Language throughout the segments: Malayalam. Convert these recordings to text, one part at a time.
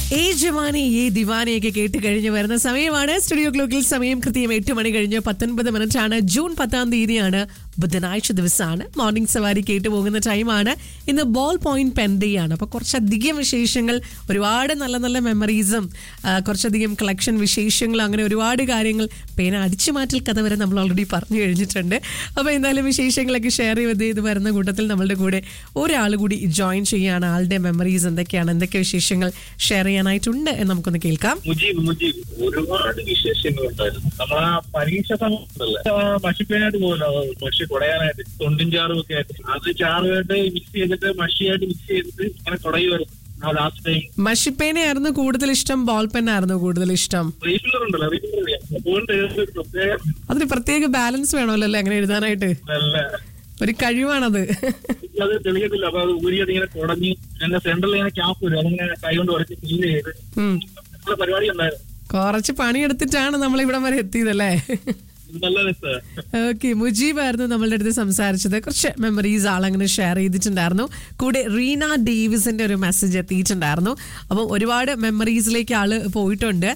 ഏ ജവാനി ഏ ദിവാനിയൊക്കെ കേട്ട് കഴിഞ്ഞ് വരുന്ന സമയമാണ് സ്റ്റുഡിയോ ക്ലോക്കിൽ സമയം കൃത്യം എട്ട് മണി കഴിഞ്ഞ് പത്തൊൻപത് മിനിറ്റ് ആണ് ജൂൺ പത്താം തീയതിയാണ് ബുധനാഴ്ച ദിവസമാണ് മോർണിംഗ് സവാരി കേട്ടു പോകുന്ന ടൈമാണ് ഇന്ന് ബോൾ പോയിന്റ് പെൻ ഡേ ആണ് അപ്പോൾ കുറച്ചധികം വിശേഷങ്ങൾ ഒരുപാട് നല്ല നല്ല മെമ്മറീസും ആ, കുറച്ചധികം കളക്ഷൻ വിശേഷങ്ങളും അങ്ങനെ ഒരുപാട് കാര്യങ്ങൾ പേന അടിച്ചു മാറ്റൽ കഥ വരെ നമ്മൾ ഓൾറെഡി പറഞ്ഞു കഴിഞ്ഞിട്ടുണ്ട് അപ്പോൾ എന്തായാലും വിശേഷങ്ങളൊക്കെ ഷെയർ ചെയ്ത് ഇത് വരുന്ന കൂട്ടത്തിൽ നമ്മളുടെ കൂടെ ഒരാൾ കൂടി ജോയിൻ ചെയ്യാണ് ആളുടെ മെമ്മറീസ് എന്തൊക്കെയാണ് എന്തൊക്കെ വിശേഷങ്ങൾ ഷെയർ ചെയ്യാനായിട്ടുണ്ട് എന്ന് നമുക്കൊന്ന് കേൾക്കാം മുജീബ് മുജീബ് ഒരുപാട് വിശേഷങ്ങളുണ്ടായിരുന്നു നമ്മൾ ആ പരീക്ഷ സമയത്തല്ലേ മഷിപ്പേനായിട്ട് പോകുമല്ലോ മഷി കുടയാനായിട്ട് തൊണ്ടും ചാറും ഒക്കെ ആയിട്ട് അത് ചാറുമായിട്ട് മിക്സ് ചെയ്തിട്ട് മഷിയായിട്ട് മിക്സ് ചെയ്തിട്ട് അങ്ങനെ കുടയുമായിരുന്നു ആ ലാസ്റ്റ് ടൈം മഷിപ്പേനയായിരുന്നു കൂടുതൽ ഇഷ്ടം ബോൾ പെന്നായിരുന്നു കൂടുതൽ ഇഷ്ടം റീഫില്ലർ ഉണ്ടല്ലോ റീഫില്ലർ അതുകൊണ്ട് ഒരു പ്രത്യേക അതിന് പ്രത്യേക ബാലൻസ് വേണമല്ലോ അല്ലേ അങ്ങനെ എഴുതാനായിട്ട് നല്ല ഒരു കഴിവാണത് അത് തെളിയത്തില്ല അപ്പൊ അത് ഊരിയത് ഇങ്ങനെ കുടഞ്ഞ് എന്റെ സെന്ററിൽ ഇങ്ങനെ ക്യാപ്പ് വരും അതിങ്ങനെ കൈകൊണ്ട് ഉടച്ച് ഫീൽ ചെയ്ത് ഉം. നല്ല പരിപാടി ഉണ്ടായിരുന്നു കുറച്ച് പണിയെടുത്തിട്ടാണ് നമ്മൾ ഇവിടം വരെ എത്തിയതല്ലേ നല്ല രസം ഓക്കെ മുജീബായിരുന്നു നമ്മളുടെ അടുത്ത് സംസാരിച്ചത് കുറച്ച് മെമ്മറീസ് ആളങ്ങനെ ഷെയർ ചെയ്തിട്ടുണ്ടായിരുന്നു കൂടെ റീന ഡേവിസിന്റെ ഒരു മെസ്സേജ് എത്തിയിട്ടുണ്ടായിരുന്നു അപ്പം ഒരുപാട് മെമ്മറീസിലേക്ക് ആള് പോയിട്ടുണ്ട്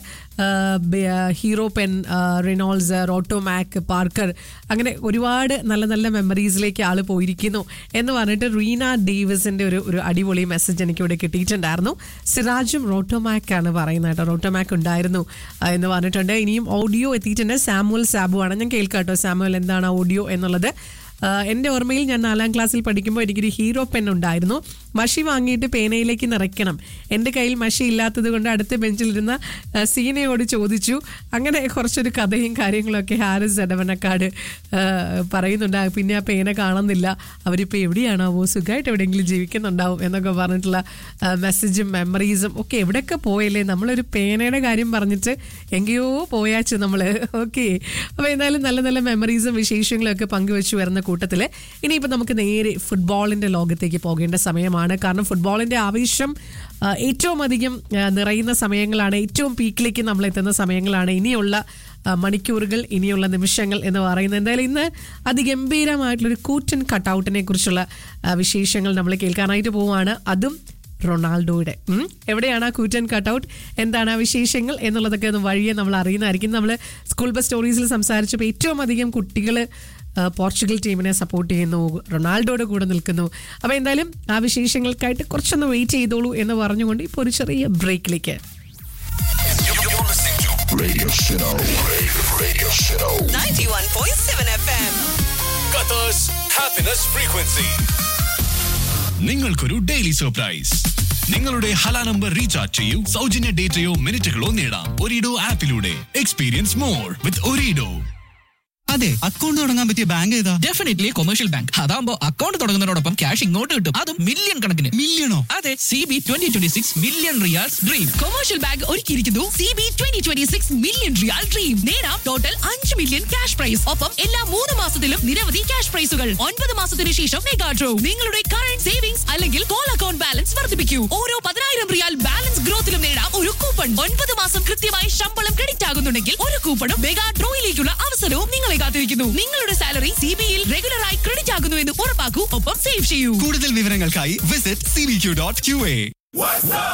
Hero pen Reynolds Rotomac Parker അങ്ങനെ ഒരുപാട് നല്ല നല്ല മെമ്മറീസിലേക്ക് ആള് പോയിരിക്കുന്നു എന്ന് പറഞ്ഞിട്ട് റീന ഡേവിസിന്റെ ഒരു ഒരു അടിപൊളി മെസ്സേജ് എനിക്ക് ഇവിടെ കിട്ടിയിട്ടുണ്ടായിരുന്നു സിറാജും റോട്ടോമാക് ആണ് പറയുന്നത് കേട്ടോ റോട്ടോമാക് ഉണ്ടായിരുന്നു ആ, എന്ന് പറഞ്ഞിട്ടുണ്ട് ഇനിയും ഓഡിയോ എത്തിയിട്ടുണ്ട് സാമുവൽ സാബു ആണ് ഞാൻ കേൾക്കാം കേട്ടോ സാമുവൽ എന്താണ് ഓഡിയോ എന്നുള്ളത് ആ, എൻ്റെ ഓർമ്മയിൽ ഞാൻ നാലാം ക്ലാസ്സിൽ പഠിക്കുമ്പോൾ എനിക്കൊരു ഹീറോ പെൻ ഉണ്ടായിരുന്നു മഷി വാങ്ങിയിട്ട് പേനയിലേക്ക് നിറയ്ക്കണം എൻ്റെ കയ്യിൽ മഷി ഇല്ലാത്തത് കൊണ്ട് അടുത്ത ബെഞ്ചിലിരുന്ന ആ, സീനയോട് ചോദിച്ചു അങ്ങനെ കുറച്ചൊരു കഥയും കാര്യങ്ങളൊക്കെ ഹാരിസ് എടവനക്കാട് ആ, പറയുന്നുണ്ട് ആ, പിന്നെ ആ പേന കാണുന്നില്ല അവരിപ്പോൾ എവിടെയാണാവോ സുഖമായിട്ട് എവിടെയെങ്കിലും ജീവിക്കുന്നുണ്ടാവും എന്നൊക്കെ പറഞ്ഞിട്ടുള്ള ആ, മെസ്സേജും മെമ്മറീസും ഒക്കെ എവിടെയൊക്കെ പോയല്ലേ നമ്മളൊരു പേനയുടെ കാര്യം പറഞ്ഞിട്ട് എங்கേയോ പോയാച്ചു നമ്മൾ ഓക്കെ അപ്പോൾ എന്തായാലും നല്ല നല്ല മെമ്മറീസും വിശേഷങ്ങളും ഒക്കെ പങ്കുവെച്ചു വരുന്ന കൂട്ടത്തിൽ ഇനിയിപ്പോൾ നമുക്ക് നേരെ ഫുട്ബോളിൻ്റെ ലോകത്തേക്ക് പോകേണ്ട സമയമാണ് കാരണം ഫുട്ബോളിൻ്റെ ആവേശം ആ, ഏറ്റവും അധികം ആ, നിറയുന്ന സമയങ്ങളാണ് ഏറ്റവും പീക്കിലേക്ക് നമ്മൾ എത്തുന്ന സമയങ്ങളാണ് ഇനിയുള്ള ആ, മണിക്കൂറുകൾ ഇനിയുള്ള നിമിഷങ്ങൾ എന്ന് പറയുന്നത് എന്തായാലും ഇന്ന് അതിഗംഭീരമായിട്ടുള്ളൊരു കൂറ്റൻ കട്ടൗട്ടിനെ കുറിച്ചുള്ള ആ, വിശേഷങ്ങൾ നമ്മൾ കേൾക്കാനായിട്ട് പോവുകയാണ് അതും റൊണാൾഡോയുടെ ഉം. എവിടെയാണ് ആ കൂറ്റൻ കട്ടൗട്ട് എന്താണ് ആ വിശേഷങ്ങൾ എന്നുള്ളതൊക്കെ ഒന്ന് വഴിയെ നമ്മൾ അറിയുന്നതായിരിക്കും നമ്മൾ സ്കൂൾ ബസ് സ്റ്റോറീസിൽ സംസാരിച്ചപ്പോൾ ഏറ്റവും അധികം കുട്ടികൾ പോർച്ചുഗൽ ടീമിനെ സപ്പോർട്ട് ചെയ്യുന്നു റൊണാൾഡോയുടെ കൂടെ നിൽക്കുന്നു അപ്പോൾ എന്തായാലും ആ വിശേഷങ്ങൾക്കായിട്ട് കുറച്ചൊന്ന് വെയിറ്റ് ചെയ്തോളൂ എന്ന് പറഞ്ഞുകൊണ്ട് ഇപ്പോൾ ഒരു ചെറിയ ബ്രേക്കിലേക്ക് You're listening to Radio Shino. Radio Shino. 91.7 FM. Qatar's happiness frequency. നിങ്ങൾക്കൊരു ഡെയിലി സർപ്രൈസ് നിങ്ങളുടെ ഹല നമ്പർ റീചാർജ് ചെയ്യൂ സൗജന്യ ഡേറ്റയോ മിനിറ്റുകളോ നേടാം ഒരിഡോ ആപ്പിലൂടെ എക്സ്പീരിയൻസ് മോർ വിത്ത് ഒരിഡോ അതെ അക്കൗണ്ട് തുടങ്ങാൻ പറ്റിയ ബാങ്ക് ഏതാ ഡെഫിനറ്റ്ലി കൊമേഴ്ഷ്യൽ ബാങ്ക് അതാകുമ്പോൾ അക്കൗണ്ട് തുടങ്ങുന്നതിനോടൊപ്പം ക്യാഷ് ഇങ്ങോട്ട് കിട്ടും അതും മില്യൺ കണക്കിന് മില്യണോ അതെ C B twenty twenty six million riyals dream commercial bank ഒരുക്കിയിരിക്കുന്നു C B twenty twenty six million riyal dream നേടാം ടോട്ടൽ അഞ്ച് മില്യൺ ക്യാഷ് പ്രൈസ് ഒപ്പം എല്ലാ മൂന്ന് മാസത്തിലും നിരവധി ക്യാഷ് പ്രൈസുകൾ ഒൻപത് മാസത്തിന് ശേഷം മെഗാ ഡ്രോ നിങ്ങളുടെ കറന്റ് സേവിംഗ്സ് അല്ലെങ്കിൽ കോൾ അക്കൗണ്ട് ബാലൻസ് വർദ്ധിപ്പിക്കൂ ഓരോ പതിനായിരം റിയാൽ ബാലൻസ് ഗ്രോത്തിലും നേടാം ഒരു കൂപ്പൺ ഒൻപത് മാസം കൃത്യമായി ശമ്പളം ക്രെഡിറ്റ് ആകുന്നുണ്ടെങ്കിൽ ഒരു കൂപ്പണും മെഗാ ഡ്രോയിലേക്കുള്ള അവസരവും നിങ്ങളെ കാത്തിരിക്കുന്നു നിങ്ങളുടെ സാലറി സി ബിയിൽ റെഗുലറായി ക്രെഡിറ്റ് ആകുന്നു എന്ന് ഉറപ്പാക്കൂ ഒപ്പം സേവ് ചെയ്യൂ കൂടുതൽ വിവരങ്ങൾക്കായി visit C B Q dot Q A